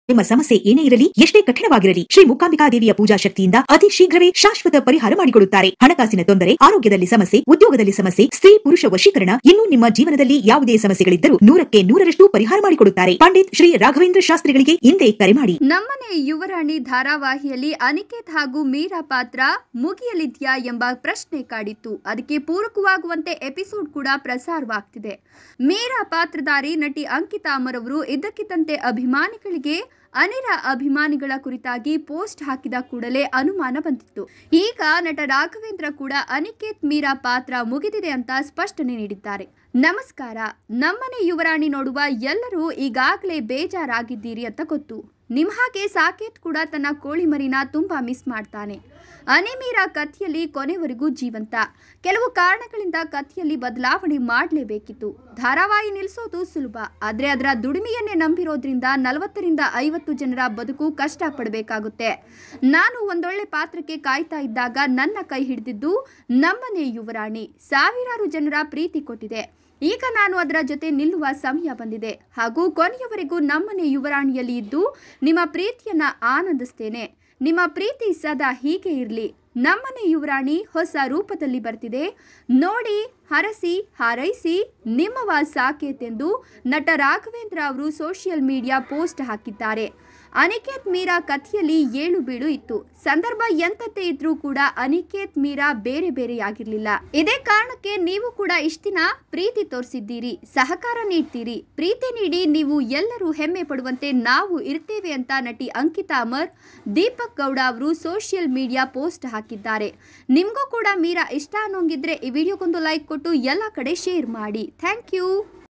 ನಿಮ್ಮ ಸಮಸ್ಯೆ ಏನೇ ಇರಲಿ ಎಷ್ಟೇ ಕಠಿಣವಾಗಿರಲಿ ಶ್ರೀ ಮೂಕಾಂಬಿಕಾ ದೇವಿಯ ಪೂಜಾ ಶಕ್ತಿಯಿಂದ ಅತಿ ಶೀಘ್ರವೇ ಶಾಶ್ವತ ಪರಿಹಾರ ಮಾಡಿಕೊಡುತ್ತಾರೆ ಹಣಕಾಸಿನ ತೊಂದರೆ ಆರೋಗ್ಯದಲ್ಲಿ ಸಮಸ್ಯೆ ಉದ್ಯೋಗದಲ್ಲಿ ಸಮಸ್ಯೆ ಸ್ತ್ರೀ ಪುರುಷ ವಶೀಕರಣ ಇನ್ನು ನಿಮ್ಮ ಜೀವನದಲ್ಲಿ ಯಾವುದೇ ಸಮಸ್ಯೆಗಳಿದ್ದರೂ ನೂರಕ್ಕೆ ನೂರರಷ್ಟು ಪರಿಹಾರ ಮಾಡಿಕೊಡುತ್ತಾರೆ ಪಂಡಿತ್ ಶ್ರೀ ರಾಘವೇಂದ್ರ ಶಾಸ್ತ್ರಿಗಳಿಗೆ ಹಿಂದೆ ಕರೆ ಮಾಡಿ ನಮ್ಮನೆ ಯುವರಾಣಿ ಧಾರಾವಾಹಿಯಲ್ಲಿ ಅನಿಕೇತ್ ಹಾಗೂ ಮೀರಾ ಪಾತ್ರ ಮುಗಿಯಲಿದ್ಯಾ ಎಂಬ ಪ್ರಶ್ನೆ ಕಾಡಿತ್ತು ಅದಕ್ಕೆ ಪೂರಕವಾಗುವಂತೆ ಎಪಿಸೋಡ್ ಕೂಡ ಪ್ರಸಾರವಾಗ್ತಿದೆ ಮೀರಾ ಪಾತ್ರಧಾರಿ ನಟಿ ಅಂಕಿತಾ ಅಮರ್ ಅವರು ಇದ್ದಕ್ಕಿದ್ದಂತೆ ಅಭಿಮಾನಿಗಳಿಗೆ ಅನಿರ ಅಭಿಮಾನಿಗಳ ಕುರಿತಾಗಿ ಪೋಸ್ಟ್ ಹಾಕಿದ ಕೂಡಲೇ ಅನುಮಾನ ಬಂದಿತ್ತು ಈಗ ನಟ ರಾಘವೇಂದ್ರ ಕೂಡ ಅನಿಕೇತ್ ಮೀರಾ ಪಾತ್ರ ಮುಗಿದಿದೆ ಅಂತ ಸ್ಪಷ್ಟನೆ ನೀಡಿದ್ದಾರೆ ನಮಸ್ಕಾರ ನಮ್ಮನೆ ಯುವರಾಣಿ ನೋಡುವ ಎಲ್ಲರೂ ಈಗಾಗಲೇ ಬೇಜಾರಾಗಿದ್ದೀರಿ ಅಂತ ಗೊತ್ತು ನಿಮ್ಮ ಹಾಗೆ ಸಾಕೇತ್ ಕೂಡ ತನ್ನ ಕೋಳಿ ಮರಿನ ತುಂಬಾ ಮಿಸ್ ಮಾಡ್ತಾನೆ ಅನಿಮೀರಾ ಕಥೆಯಲ್ಲಿ ಕೊನೆವರೆಗೂ ಜೀವಂತ ಕೆಲವು ಕಾರಣಗಳಿಂದ ಕಥೆಯಲ್ಲಿ ಬದಲಾವಣೆ ಮಾಡಲೇಬೇಕಿತ್ತು ಧಾರಾವಾಹಿ ನಿಲ್ಲಿಸೋದು ಸುಲಭ ಆದರೆ ಅದರ ದುಡಿಮೆಯನ್ನೇ ನಂಬಿರೋದ್ರಿಂದ ನಲವತ್ತರಿಂದ ಐವತ್ತು ಜನರ ಬದುಕು ಕಷ್ಟ ಪಡಬೇಕಾಗುತ್ತೆ ನಾನು ಒಂದೊಳ್ಳೆ ಪಾತ್ರಕ್ಕೆ ಕಾಯ್ತಾ ಇದ್ದಾಗ ನನ್ನ ಕೈ ಹಿಡಿದಿದ್ದು ನಮ್ಮನೆ ಯುವರಾಣಿ ಸಾವಿರಾರು ಜನರ ಪ್ರೀತಿ ಕೊಟ್ಟಿದೆ ಈಗ ನಾನು ಅದರ ಜೊತೆ ನಿಲ್ಲುವ ಸಮಯ ಬಂದಿದೆ ಹಾಗೂ ಕೊನೆಯವರೆಗೂ ನಮ್ಮನೆ ಯುವರಾಣಿಯಲ್ಲಿ ಇದ್ದು ನಿಮ್ಮ ಪ್ರೀತಿಯನ್ನ ಆನಂದಿಸ್ತೇನೆ ನಿಮ್ಮ ಪ್ರೀತಿ ಸದಾ ಹೀಗೆ ಇರಲಿ ನಮ್ಮನೆ ಯುವರಾಣಿ ಹೊಸ ರೂಪದಲ್ಲಿ ಬರ್ತಿದೆ ನೋಡಿ ಹರಸಿ ಹಾರೈಸಿ ನಿಮ್ಮವ ಸಾಕೇತೆಂದು ನಟ ರಾಘವೇಂದ್ರ ಅವರು ಸೋಷಿಯಲ್ ಮೀಡಿಯಾ ಪೋಸ್ಟ್ ಹಾಕಿದ್ದಾರೆ ಅನಿಕೇತ್ ಮೀರಾ ಕಥೆಯಲ್ಲಿ ಏಳು ಬೀಳು ಇತ್ತು ಸಂದರ್ಭ ಎಂತದ್ದೇ ಇದ್ರೂ ಕೂಡ ಅನಿಕೇತ್ ಮೀರಾ ಬೇರೆ ಬೇರೆಯಾಗಿರ್ಲಿಲ್ಲ ಇದೇ ಕಾರಣಕ್ಕೆ ನೀವು ಕೂಡ ಇಷ್ಟ ದಿನ ಪ್ರೀತಿ ತೋರಿಸಿದ್ದೀರಿ ಸಹಕಾರ ನೀಡ್ತೀರಿ ಪ್ರೀತಿ ನೀಡಿ ನೀವು ಎಲ್ಲರೂ ಹೆಮ್ಮೆ ಪಡುವಂತೆ ನಾವು ಇರ್ತೇವೆ ಅಂತ ನಟಿ ಅಂಕಿತಾ ಅಮರ್ ದೀಪಕ್ ಗೌಡ ಅವರು ಸೋಷಿಯಲ್ ಮೀಡಿಯಾ ಪೋಸ್ಟ್ ಹಾಕಿದ್ದಾರೆ ನಿಮಗೂ ಕೂಡ ಮೀರಾ ಇಷ್ಟ ಅನ್ನೋಂಗಿದ್ರೆ ಈ ವಿಡಿಯೋಗೊಂದು ಲೈಕ್ ಕೊಟ್ಟು ಎಲ್ಲ ಕಡೆ ಶೇರ್ ಮಾಡಿ ಥ್ಯಾಂಕ್ ಯು